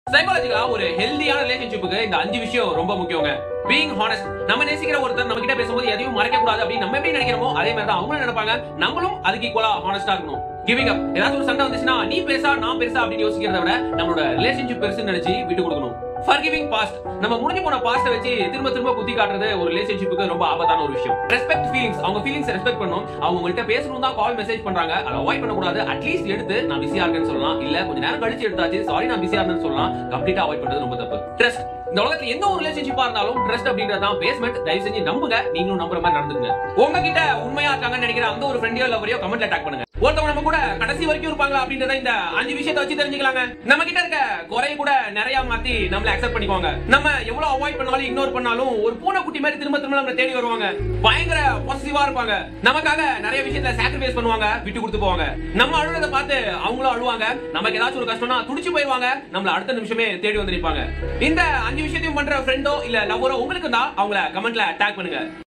சைக்காலஜிக்கலா ஒரு ஹெல்தியான ரிலேஷன்ஷிப்புக்கு இந்த அஞ்சு விஷயம் ரொம்ப முக்கியங்க பீயிங் ஹானஸ்ட் நம்ம நேசிக்கிற ஒருத்தர் நம்ம கிட்ட பேசும்போது எதையும் மறைக்க கூடாது அப்படின்னு நம்ம எப்படி நினைக்கிறோமோ அதே மாதிரி தான் அவங்களும் நினைப்பாங்க நம்மளும் அதுக்கு ஈக்குவலா ஹானஸ்டா இருக்கணும் கிவிங் அப் ஏதாச்சும் ஒரு சண்டை வந்துச்சுன்னா நீ பெருசா நான் பெருசா அப்படின்னு யோசிக்கிறத விட நம்மளோட ரிலேஷன்ஷிப் பெருசுன்னு நினைச்சு விட்டு கொடுக்கணும் ஃபர்கிவிங் பாஸ்ட் நம்ம முடிஞ்சு போன பாஸ்ட வச்சு திரும்ப திரும்ப குத்தி காட்டுறது ஒரு ரிலேஷன்ஷிப்புக்கு ரொம்ப ஆபத்தான ஒரு விஷயம் ரெஸ்பெக்ட் ஃபீலிங்ஸ் அவங்க ஃபீலிங்ஸ் ரெஸ்பெக்ட் பண்ணணும் அவங்க உங்கள்கிட்ட பேசணும் தான் கால் மெசேஜ் பண்றாங்க அதை அவாய்ட் பண்ணக்கூடாது அட்லீஸ்ட் எடுத்து நான் பிஸியா இருக்கேன்னு சொல்லலாம் இல்ல கொஞ்ச நேரம் கழிச்சு எடுத்தாச்சு சாரி நான் பிஸியா இருந்தேன்னு சொல்லலாம் கம்ப்ளீட்டா அவாய்ட் பண்றது ரொம்ப தப்பு ட்ரஸ்ட் இந்த உலகத்துல எந்த ஒரு ரிலேஷன்ஷிப்பா இருந்தாலும் ட்ரஸ்ட் அப்படின்றது தான் பேஸ்மெண்ட் தயவு செஞ்சு நம்புங்க நீங்களும் நம்புற மாதிரி நடந்துங்க உங்ககிட்ட உண்மையா இருக்காங்கன்னு நினைக்கிற அந்த ஒரு ஃப்ரெண்டையோ லவரையோ கமெண்ட்ல டேக் பண்ணுங்க ஒருத்தவங்க நம்ம கூட கடைசி வரைக்கும் இருப்பாங்களா அப்படின்றத இந்த அஞ்சு விஷயத்தை வச்சு தெரிஞ்சுக்கலாங்க நம்ம கிட்ட இருக்க குறைய கூட நிறைய மாத்தி நம்மள அக்செப்ட் பண்ணிக்குவாங்க நம்ம எவ்வளவு அவாய்ட் பண்ணாலும் இக்னோர் பண்ணாலும் ஒரு பூனை குட்டி மாதிரி திரும்ப திரும்ப நம்மள தேடி வருவாங்க பயங்கர பாசிட்டிவா இருப்பாங்க நமக்காக நிறைய விஷயத்துல சாக்ரிஃபைஸ் பண்ணுவாங்க விட்டு கொடுத்து போவாங்க நம்ம அழுறத பார்த்து அவங்களும் அழுவாங்க நமக்கு ஏதாச்சும் ஒரு கஷ்டம்னா துடிச்சு போயிருவாங்க நம்மள அடுத்த நிமிஷமே தேடி வந்து நிப்பாங்க இந்த அஞ்சு விஷயத்தையும் பண்ற ஃப்ரெண்டோ இல்ல லவ்வரோ உங்களுக்கு தான் அவங்கள கமெண்ட்ல டேக் பண்ணுங்க